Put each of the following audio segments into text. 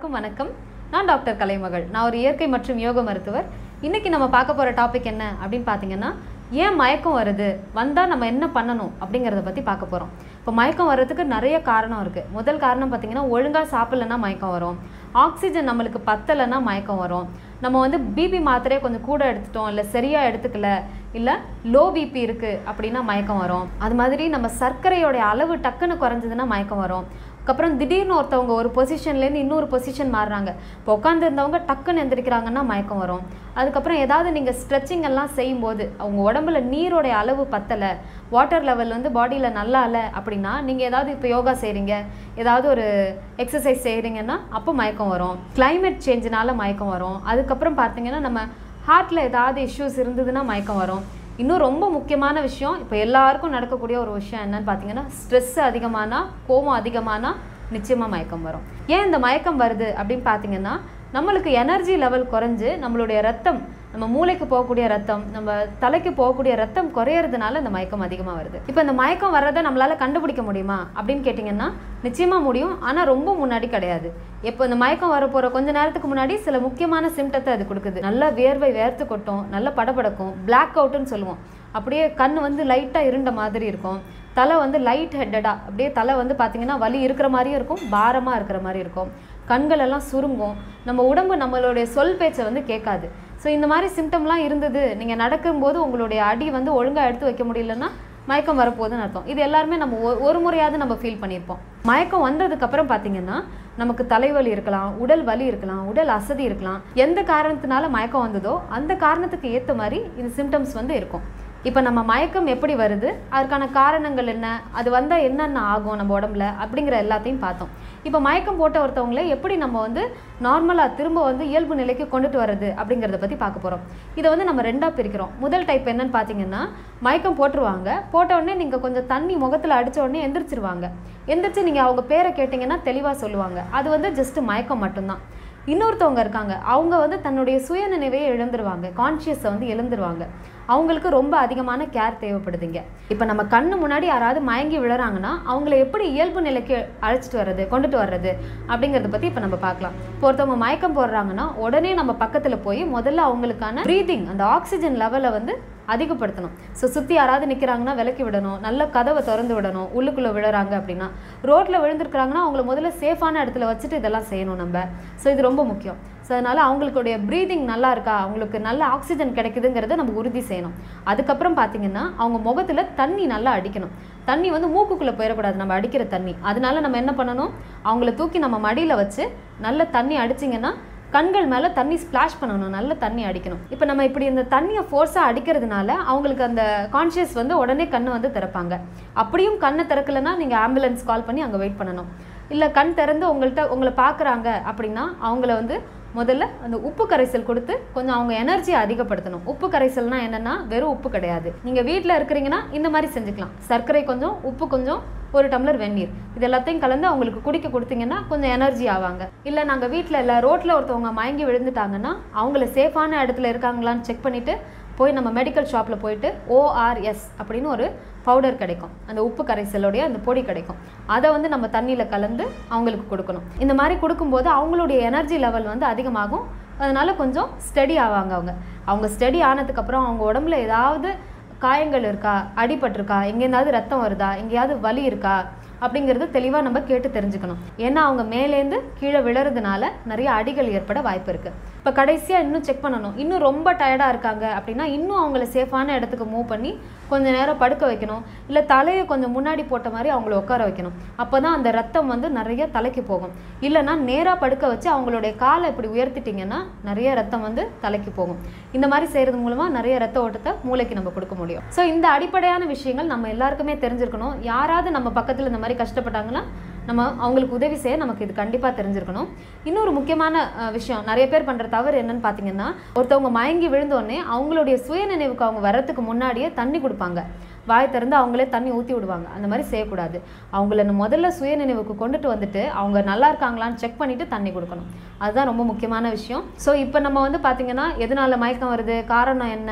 எல்லாருக்கும் வணக்கம் நான் டாக்டர் கலைமகள் நான் ஒரு இயற்கை மற்றும் யோக மருத்துவர் இன்னைக்கு நம்ம பார்க்க போகிற டாபிக் என்ன அப்படின்னு பார்த்தீங்கன்னா ஏன் மயக்கம் வருது வந்தால் நம்ம என்ன பண்ணணும் அப்படிங்கிறத பற்றி பார்க்க போகிறோம் இப்போ மயக்கம் வர்றதுக்கு நிறைய காரணம் இருக்குது முதல் காரணம் பார்த்தீங்கன்னா ஒழுங்காக சாப்பிட்லன்னா மயக்கம் வரும் ஆக்சிஜன் நம்மளுக்கு பத்தலைன்னா மயக்கம் வரும் நம்ம வந்து பிபி மாத்திரையை கொஞ்சம் கூட எடுத்துட்டோம் இல்லை சரியாக எடுத்துக்கல இல்லை லோ பிபி இருக்குது அப்படின்னா மயக்கம் வரும் அது மாதிரி நம்ம சர்க்கரையோடைய அளவு டக்குன்னு குறைஞ்சதுன்னா மயக்கம் வரும் அதுக்கப்புறம் திடீர்னு ஒருத்தவங்க ஒரு பொசிஷன்லேருந்து இன்னொரு பொசிஷன் மாறுறாங்க இப்போ உட்காந்துருந்தவங்க டக்குன்னு எந்திரிக்கிறாங்கன்னா மயக்கம் வரும் அதுக்கப்புறம் ஏதாவது நீங்கள் ஸ்ட்ரெச்சிங் எல்லாம் செய்யும்போது அவங்க உடம்புல நீரோடைய அளவு பத்தலை வாட்டர் லெவல் வந்து பாடியில் நல்லா இல்லை அப்படின்னா நீங்கள் ஏதாவது இப்போ யோகா செய்கிறீங்க ஏதாவது ஒரு எக்ஸசைஸ் செய்கிறீங்கன்னா அப்போ மயக்கம் வரும் climate சேஞ்சினால மயக்கம் வரும் அதுக்கப்புறம் பார்த்தீங்கன்னா நம்ம ஹார்ட்டில் ஏதாவது இஷ்யூஸ் இருந்ததுன்னா மயக்கம் வரும் இன்னும் ரொம்ப முக்கியமான விஷயம் இப்போ எல்லாருக்கும் நடக்கக்கூடிய ஒரு விஷயம் என்னன்னு பார்த்தீங்கன்னா ஸ்ட்ரெஸ் அதிகமானா கோவம் அதிகமானா நிச்சயமாக மயக்கம் வரும் ஏன் இந்த மயக்கம் வருது அப்படின்னு பார்த்தீங்கன்னா நம்மளுக்கு எனர்ஜி லெவல் குறைஞ்சு நம்மளுடைய ரத்தம் நம்ம மூளைக்கு போகக்கூடிய ரத்தம் நம்ம தலைக்கு போகக்கூடிய ரத்தம் குறையறதுனால இந்த மயக்கம் அதிகமாக வருது இப்போ இந்த மயக்கம் வர்றதை நம்மளால கண்டுபிடிக்க முடியுமா அப்படின்னு கேட்டிங்கன்னா நிச்சயமாக முடியும் ஆனால் ரொம்ப முன்னாடி கிடையாது இப்போ இந்த மயக்கம் வர போகிற கொஞ்ச நேரத்துக்கு முன்னாடி சில முக்கியமான சிம்டத்தை அது கொடுக்குது நல்லா வேர்வை வேர்த்து கொட்டும் நல்லா படபடக்கும் பிளாக் அவுட்டுன்னு சொல்லுவோம் அப்படியே கண் வந்து லைட்டாக இருண்ட மாதிரி இருக்கும் தலை வந்து லைட் ஹெட்டடாக அப்படியே தலை வந்து பார்த்தீங்கன்னா வலி இருக்கிற மாதிரியும் இருக்கும் பாரமாக இருக்கிற மாதிரி இருக்கும் கண்கள் எல்லாம் சுருங்கும் நம்ம உடம்பு நம்மளுடைய சொல் பேச்சை வந்து கேட்காது ஸோ இந்த மாதிரி சிம்டம்லாம் இருந்தது நீங்கள் நடக்கும்போது உங்களுடைய அடி வந்து ஒழுங்காக எடுத்து வைக்க முடியலன்னா மயக்கம் வரப்போகுதுன்னு அர்த்தம் இது எல்லாருமே நம்ம ஒ- ஒரு முறையாவது நம்ம ஃபீல் பண்ணியிருப்போம் மயக்கம் வந்ததுக்கப்புறம் பார்த்தீங்கன்னா நமக்கு தலைவலி இருக்கலாம் உடல் வலி இருக்கலாம் உடல் அசதி இருக்கலாம் எந்த காரணத்தினால மயக்கம் வந்ததோ அந்த காரணத்துக்கு ஏற்ற மாதிரி இந்த சிம்டம்ஸ் வந்து இருக்கும் இப்போ நம்ம மயக்கம் எப்படி வருது அதுக்கான காரணங்கள் என்ன அது வந்தால் என்னென்ன ஆகும் நம்ம உடம்புல அப்படிங்கிற எல்லாத்தையும் பார்த்தோம் இப்போ மயக்கம் போட்ட ஒருத்தவங்கள எப்படி நம்ம வந்து நார்மலாக திரும்ப வந்து இயல்பு நிலைக்கு கொண்டுட்டு வர்றது அப்படிங்கிறத பற்றி பார்க்க போகிறோம் இதை வந்து நம்ம ரெண்டாக பிரிக்கிறோம் முதல் டைப் என்னன்னு பார்த்தீங்கன்னா மயக்கம் போட்டுருவாங்க போட்ட உடனே நீங்கள் கொஞ்சம் தண்ணி முகத்தில் அடிச்ச உடனே எந்திரிச்சிருவாங்க எந்திரிச்சு நீங்கள் அவங்க பேரை கேட்டிங்கன்னா தெளிவாக சொல்லுவாங்க அது வந்து ஜஸ்ட் மயக்கம் மட்டும்தான் இன்னொருத்தவங்க இருக்காங்க அவங்க வந்து தன்னுடைய சுயநினைவையே இழந்துருவாங்க கான்ஷியஸை வந்து இழந்துருவாங்க அவங்களுக்கு ரொம்ப அதிகமான கேர் தேவைப்படுதுங்க இப்போ நம்ம கண்ணு முன்னாடி யாராவது மயங்கி விழுறாங்கன்னா அவங்கள எப்படி இயல்பு நிலைக்கு அழைச்சிட்டு வர்றது கொண்டுட்டு வர்றது அப்படிங்கிறத பற்றி இப்போ நம்ம பார்க்கலாம் இப்போ ஒருத்தவங்க மயக்கம் போடுறாங்கன்னா உடனே நம்ம பக்கத்தில் போய் முதல்ல அவங்களுக்கான ப்ரீதிங் அந்த ஆக்சிஜன் லெவலை வந்து அதிகப்படுத்தணும் ஸோ சுற்றி யாராவது நிற்கிறாங்கன்னா விலக்கி விடணும் நல்ல கதவை திறந்து விடணும் உள்ளுக்குள்ளே விழுறாங்க அப்படின்னா ரோட்டில் விழுந்திருக்கிறாங்கன்னா அவங்கள முதல்ல சேஃபான இடத்துல வச்சுட்டு இதெல்லாம் செய்யணும் நம்ம ஸோ இது ரொம்ப முக்கியம் ஸோ அதனால் அவங்களுடைய ப்ரீதிங் நல்லா இருக்கா அவங்களுக்கு நல்ல ஆக்சிஜன் கிடைக்குதுங்கிறத நம்ம உறுதி செய்யணும் அதுக்கப்புறம் பார்த்தீங்கன்னா அவங்க முகத்தில் தண்ணி நல்லா அடிக்கணும் தண்ணி வந்து மூக்குக்குள்ளே போயிடக்கூடாது நம்ம அடிக்கிற தண்ணி அதனால நம்ம என்ன பண்ணணும் அவங்கள தூக்கி நம்ம மடியில் வச்சு நல்ல தண்ணி அடிச்சிங்கன்னா கண்கள் மேலே தண்ணி ஸ்ப்ளாஷ் பண்ணணும் நல்ல தண்ணி அடிக்கணும் இப்போ நம்ம இப்படி இந்த தண்ணியை ஃபோர்ஸாக அடிக்கிறதுனால அவங்களுக்கு அந்த கான்ஷியஸ் வந்து உடனே கண்ணை வந்து திறப்பாங்க அப்படியும் கண்ணை திறக்கலைன்னா நீங்கள் ஆம்புலன்ஸ் கால் பண்ணி அங்கே வெயிட் பண்ணணும் இல்லை கண் திறந்து உங்கள்கிட்ட உங்களை பார்க்குறாங்க அப்படின்னா அவங்கள வந்து முதல்ல அந்த உப்பு கரைசல் கொடுத்து கொஞ்சம் அவங்க எனர்ஜியை அதிகப்படுத்தணும் உப்பு கரைசல்னா என்னன்னா வெறும் உப்பு கிடையாது நீங்கள் வீட்டில் இருக்கிறீங்கன்னா இந்த மாதிரி செஞ்சுக்கலாம் சர்க்கரை கொஞ்சம் உப்பு கொஞ்சம் ஒரு டம்ளர் வெந்நீர் இது எல்லாத்தையும் கலந்து அவங்களுக்கு குடிக்க கொடுத்தீங்கன்னா கொஞ்சம் எனர்ஜி ஆவாங்க இல்லை நாங்கள் வீட்டில் இல்லை ரோட்டில் ஒருத்தவங்க மயங்கி விழுந்துட்டாங்கன்னா அவங்கள சேஃபான இடத்துல இருக்காங்களான்னு செக் பண்ணிவிட்டு போய் நம்ம மெடிக்கல் ஷாப்பில் போயிட்டு ஓஆர்எஸ் அப்படின்னு ஒரு பவுடர் கிடைக்கும் அந்த உப்பு கரைசலோடைய அந்த பொடி கிடைக்கும் அதை வந்து நம்ம தண்ணியில் கலந்து அவங்களுக்கு கொடுக்கணும் இந்த மாதிரி கொடுக்கும்போது அவங்களுடைய எனர்ஜி லெவல் வந்து அதிகமாகும் அதனால கொஞ்சம் ஸ்டடி ஆவாங்க அவங்க அவங்க ஸ்டடி ஆனதுக்கப்புறம் அவங்க உடம்புல ஏதாவது காயங்கள் இருக்கா அடிபட்டிருக்கா எங்கேயாவது ரத்தம் வருதா எங்கேயாவது வலி இருக்கா அப்படிங்கிறது தெளிவாக நம்ம கேட்டு தெரிஞ்சுக்கணும் ஏன்னா அவங்க மேலேருந்து கீழே விழறதுனால நிறைய அடிகள் ஏற்பட வாய்ப்பு இருக்குது இப்போ கடைசியாக இன்னும் செக் பண்ணணும் இன்னும் ரொம்ப டயர்டாக இருக்காங்க அப்படின்னா இன்னும் அவங்கள சேஃபான இடத்துக்கு மூவ் பண்ணி கொஞ்ச நேரம் படுக்க வைக்கணும் இல்லை தலையை கொஞ்சம் முன்னாடி போட்ட மாதிரி அவங்கள உட்கார வைக்கணும் அப்போ தான் அந்த ரத்தம் வந்து நிறைய தலைக்கு போகும் இல்லைன்னா நேராக படுக்க வச்சு அவங்களுடைய காலை இப்படி உயர்த்திட்டிங்கன்னா நிறைய ரத்தம் வந்து தலைக்கு போகும் இந்த மாதிரி செய்கிறது மூலமாக நிறைய ரத்த ஓட்டத்தை மூளைக்கு நம்ம கொடுக்க முடியும் ஸோ இந்த அடிப்படையான விஷயங்கள் நம்ம எல்லாருக்குமே தெரிஞ்சிருக்கணும் யாராவது நம்ம பக்கத்தில் இந்த மாதிரி கஷ்டப்பட்டாங்கன்னா நம்ம அவங்களுக்கு உதவி செய்ய நமக்கு இது கண்டிப்பாக தெரிஞ்சிருக்கணும் இன்னொரு முக்கியமான அஹ், விஷயம் நிறைய பேர் பண்ணுற தவறு என்னன்னு பார்த்தீங்கன்னா ஒருத்தவங்க மயங்கி விழுந்தோடனே அவங்களுடைய சுயநினைவுக்கு அவங்க வர்றதுக்கு முன்னாடியே தண்ணி கொடுப்பாங்க வாய் திறந்து அவங்களே தண்ணி ஊற்றி விடுவாங்க அந்த மாதிரி செய்யக்கூடாது அவங்கள நம்ம முதல்ல சுயநினைவுக்கு கொண்டுட்டு வந்துட்டு அவங்க நல்லா இருக்காங்களான்னு செக் பண்ணிட்டு தண்ணி கொடுக்கணும் அதுதான் ரொம்ப முக்கியமான விஷயம் ஸோ இப்போ நம்ம வந்து பார்த்தீங்கன்னா எதனால மயக்கம் வருது காரணம் என்ன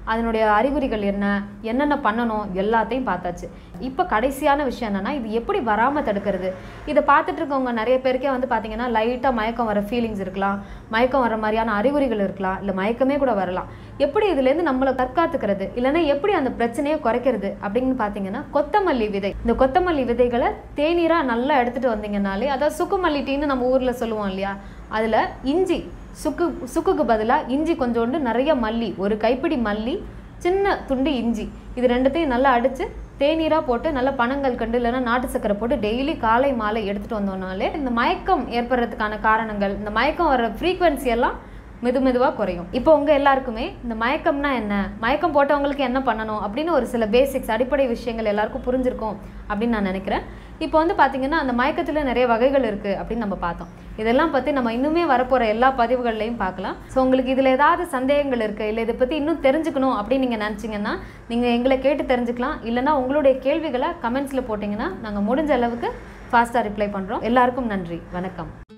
அதனுடைய அறிகுறிகள் என்ன என்னென்ன பண்ணணும் எல்லாத்தையும் பார்த்தாச்சு இப்போ கடைசியான விஷயம் என்னன்னா இது எப்படி வராமல் தடுக்கிறது இதை பார்த்துட்டு இருக்கவங்க நிறைய பேருக்கே வந்து பார்த்தீங்கன்னா லைட்டாக மயக்கம் வர ஃபீலிங்ஸ் இருக்கலாம் மயக்கம் வர மாதிரியான அறிகுறிகள் இருக்கலாம் இல்லை மயக்கமே கூட வரலாம் எப்படி இதுலேருந்து நம்மளை தற்காத்துக்கிறது இல்லைன்னா எப்படி அந்த பிரச்சனையை குறைக்கிறது அப்படின்னு பார்த்தீங்கன்னா கொத்தமல்லி விதை இந்த கொத்தமல்லி விதைகளை தேநீராக நல்லா எடுத்துகிட்டு வந்தீங்கனாலே அதாவது சுக்குமல்லி டீன்னு நம்ம ஊரில் சொல்லுவோம் இல்லையா அதில் இஞ்சி சுக்கு சுக்குக்கு பதிலாக இஞ்சி கொஞ்சோண்டு நிறைய மல்லி ஒரு கைப்பிடி மல்லி சின்ன துண்டு இஞ்சி இது ரெண்டுத்தையும் நல்லா அடித்து தேநீராக போட்டு நல்லா பனங்கள் கண்டு இல்லைன்னா நாட்டு சக்கரை போட்டு டெய்லி காலை மாலை எடுத்துகிட்டு வந்தோம்னாலே இந்த மயக்கம் ஏற்படுறதுக்கான காரணங்கள் இந்த மயக்கம் வர ஃப்ரீக்வன்சி எல்லாம் மெது மெதுவாக குறையும் இப்போ உங்கள் எல்லாருக்குமே இந்த மயக்கம்னா என்ன மயக்கம் போட்டவங்களுக்கு என்ன பண்ணணும் அப்படின்னு ஒரு சில பேசிக்ஸ் அடிப்படை விஷயங்கள் எல்லாருக்கும் புரிஞ்சிருக்கும் அப்படின்னு நான் நினைக்கிறேன் இப்போ வந்து பார்த்தீங்கன்னா அந்த மயக்கத்தில் நிறைய வகைகள் இருக்குது அப்படின்னு நம்ம பார்த்தோம் இதெல்லாம் பற்றி நம்ம இன்னுமே வரப்போகிற எல்லா பதிவுகள்லையும் பார்க்கலாம் ஸோ உங்களுக்கு இதில் ஏதாவது சந்தேகங்கள் இருக்குது இல்லை இதை பற்றி இன்னும் தெரிஞ்சுக்கணும் அப்படின்னு நீங்கள் நினச்சிங்கன்னா நீங்கள் எங்களை கேட்டு தெரிஞ்சுக்கலாம் இல்லைன்னா உங்களுடைய கேள்விகளை கமெண்ட்ஸில் போட்டிங்கன்னா நாங்கள் முடிஞ்ச அளவுக்கு ஃபாஸ்ட்டாக ரிப்ளை பண்ணுறோம் எல்லாருக்கும் நன்றி வணக்கம்